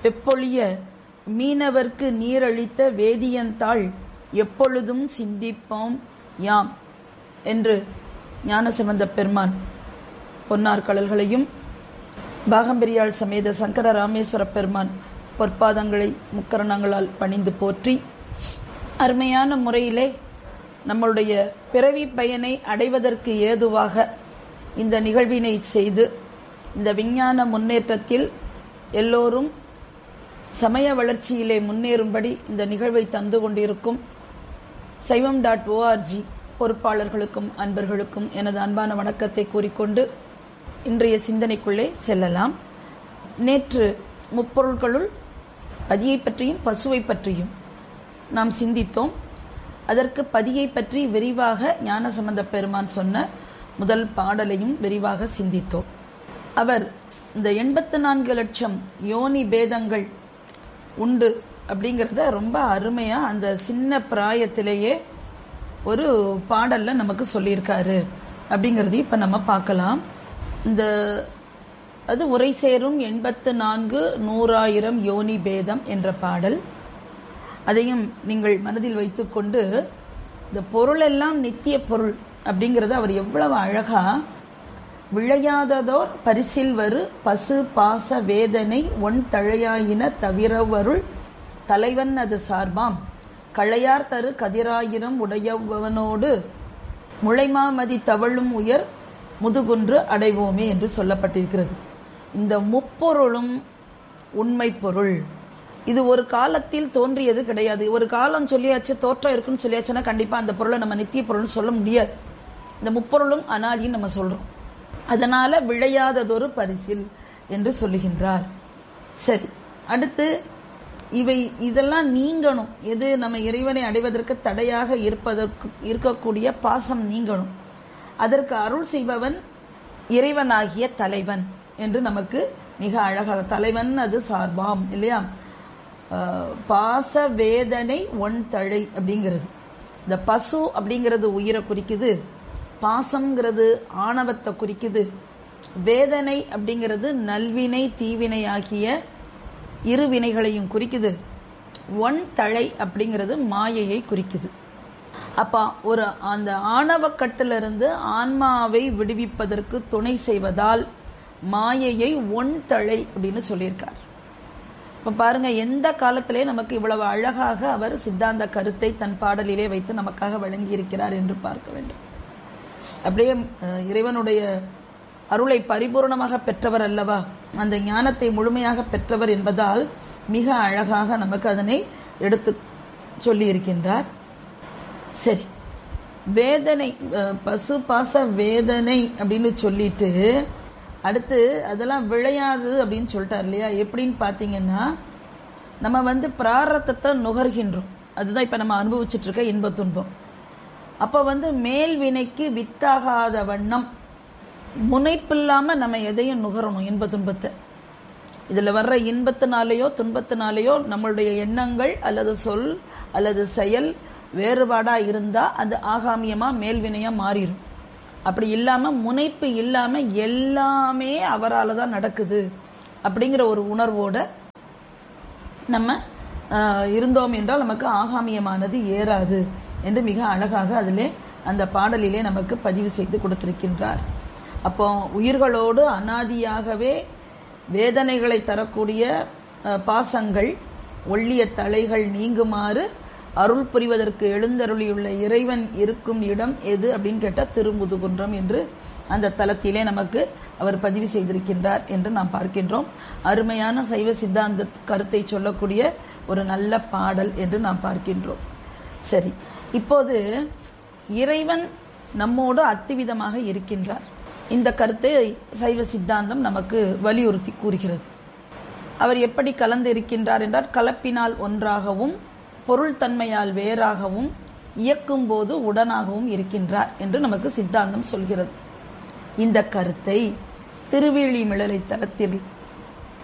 வெப்பொழிய மீனவர்க்கு நீரளித்த வேதியந்தாள் எப்பொழுதும் சிந்திப்போம் யாம் என்று ஞானசம்பந்த பெருமான் பொன்னார் கடல்களையும் பாகம்பெரியாள் சமேத சங்கர ராமேஸ்வர பெருமான் பொற்பாதங்களை முக்கரணங்களால் பணிந்து போற்றி அருமையான முறையிலே நம்மளுடைய பிறவி பயனை அடைவதற்கு ஏதுவாக இந்த நிகழ்வினை செய்து இந்த விஞ்ஞான முன்னேற்றத்தில் எல்லோரும் சமய வளர்ச்சியிலே முன்னேறும்படி இந்த நிகழ்வை தந்து கொண்டிருக்கும் சைவம் டாட் ஓஆர்ஜி பொறுப்பாளர்களுக்கும் அன்பர்களுக்கும் எனது அன்பான வணக்கத்தை கூறிக்கொண்டு இன்றைய சிந்தனைக்குள்ளே செல்லலாம் நேற்று முப்பொருள்களுள் பதியை பற்றியும் பசுவை பற்றியும் நாம் சிந்தித்தோம் அதற்கு பதியை பற்றி விரிவாக ஞானசம்பந்த பெருமான் சொன்ன முதல் பாடலையும் விரிவாக சிந்தித்தோம் அவர் இந்த எண்பத்து நான்கு லட்சம் யோனி பேதங்கள் உண்டு அப்படிங்கிறத ரொம்ப அருமையா அந்த சின்ன பிராயத்திலேயே ஒரு பாடல்ல நமக்கு சொல்லியிருக்காரு அப்படிங்கறதையும் இப்ப நம்ம பார்க்கலாம் இந்த அது உரை சேரும் எண்பத்து நான்கு நூறாயிரம் யோனி பேதம் என்ற பாடல் அதையும் நீங்கள் மனதில் வைத்துக்கொண்டு இந்த பொருள் எல்லாம் நித்திய பொருள் அப்படிங்கறத அவர் எவ்வளவு அழகா விளையாததோர் பரிசில் வரு பசு பாச வேதனை ஒன் தழையாயின தவிரவருள் தலைவன் அது சார்பாம் களையார் தரு கதிராயிரம் உடையவனோடு முளைமாமதி தவழும் உயர் முதுகுன்று அடைவோமே என்று சொல்லப்பட்டிருக்கிறது இந்த முப்பொருளும் உண்மை பொருள் இது ஒரு காலத்தில் தோன்றியது கிடையாது ஒரு காலம் சொல்லியாச்சு தோற்றம் இருக்குன்னு சொல்லியாச்சுன்னா கண்டிப்பா அந்த பொருளை நம்ம நித்திய பொருள்னு சொல்ல முடியாது இந்த முப்பொருளும் அனாதின்னு நம்ம சொல்றோம் அதனால விளையாததொரு பரிசில் என்று சொல்லுகின்றார் சரி அடுத்து இவை இதெல்லாம் நீங்கணும் எது நம்ம இறைவனை அடைவதற்கு தடையாக இருப்பதற்கு இருக்கக்கூடிய பாசம் நீங்கணும் அதற்கு அருள் செய்பவன் இறைவனாகிய தலைவன் என்று நமக்கு மிக அழகாக தலைவன் அது சார்பாம் இல்லையா அஹ், பாச வேதனை ஒன் தழை அப்படிங்கிறது இந்த பசு அப்படிங்கிறது உயிரை குறிக்குது பாசம்ங்கிறது ஆணவத்தை குறிக்குது வேதனை அப்படிங்கிறது நல்வினை தீவினை ஆகிய இரு வினைகளையும் குறிக்குது ஒன் தழை அப்படிங்கிறது மாயையை குறிக்குது அப்ப ஒரு அந்த ஆணவ கட்டிலிருந்து ஆன்மாவை விடுவிப்பதற்கு துணை செய்வதால் மாயையை ஒன் தழை அப்படின்னு சொல்லியிருக்கார் இப்ப பாருங்க எந்த காலத்திலே நமக்கு இவ்வளவு அழகாக அவர் சித்தாந்த கருத்தை தன் பாடலிலே வைத்து நமக்காக வழங்கி இருக்கிறார் என்று பார்க்க வேண்டும் அப்படியே அஹ், இறைவனுடைய அருளை பரிபூர்ணமாக பெற்றவர் அல்லவா அந்த ஞானத்தை முழுமையாக பெற்றவர் என்பதால் மிக அழகாக நமக்கு அதனை எடுத்து சொல்லி இருக்கின்றார் சரி வேதனை அஹ், பசு பாச வேதனை அப்படின்னு சொல்லிட்டு அடுத்து அதெல்லாம் விளையாது அப்படின்னு சொல்லிட்டார் இல்லையா எப்படின்னு பாத்தீங்கன்னா நம்ம வந்து பிராரத்தத்தை நுகர்கின்றோம் அதுதான் இப்ப நம்ம அனுபவிச்சுட்டு இருக்க இன்ப துன்பம் அப்ப வந்து மேல் வினைக்கு வித்தாகாத வண்ணம் முனைப்பில்லாம நம்ம எதையும் நுகரணும் இன்ப துன்பத்தை இதுல வர்ற இன்பத்தினாலேயோ துன்பத்தினாலேயோ நம்மளுடைய எண்ணங்கள் அல்லது சொல் அல்லது செயல் வேறுபாடா இருந்தா அது ஆகாமியமா மேல்வினையா மாறிடும் அப்படி இல்லாம முனைப்பு இல்லாம எல்லாமே அவரால தான் நடக்குது அப்படிங்கிற ஒரு உணர்வோட நம்ம ஆஹ், இருந்தோம் என்றால் நமக்கு ஆகாமியமானது ஏறாது என்று மிக அழகாக அதிலே அந்த பாடலிலே நமக்கு பதிவு செய்து கொடுத்திருக்கின்றார் அப்போ உயிர்களோடு அனாதியாகவே வேதனைகளை தரக்கூடிய அஹ், பாசங்கள் ஒள்ளிய தலைகள் நீங்குமாறு அருள் புரிவதற்கு எழுந்தருளியுள்ள இறைவன் இருக்கும் இடம் எது அப்படின்னு கேட்டா திருமுதுகுன்றம் என்று அந்த தலத்திலே நமக்கு அவர் பதிவு செய்திருக்கின்றார் என்று நாம் பார்க்கின்றோம் அருமையான சைவ சித்தாந்த கருத்தை சொல்லக்கூடிய ஒரு நல்ல பாடல் என்று நாம் பார்க்கின்றோம் சரி இப்போது இறைவன் நம்மோடு அத்துவிதமாக இருக்கின்றார் இந்த கருத்தை சைவ சித்தாந்தம் நமக்கு வலியுறுத்தி கூறுகிறது அவர் எப்படி கலந்து இருக்கின்றார் என்றால் கலப்பினால் ஒன்றாகவும் பொருள் தன்மையால் வேறாகவும் இயக்கும் போது உடனாகவும் இருக்கின்றார் என்று நமக்கு சித்தாந்தம் சொல்கிறது இந்த கருத்தை திருவேழிமிழலை தலத்தில்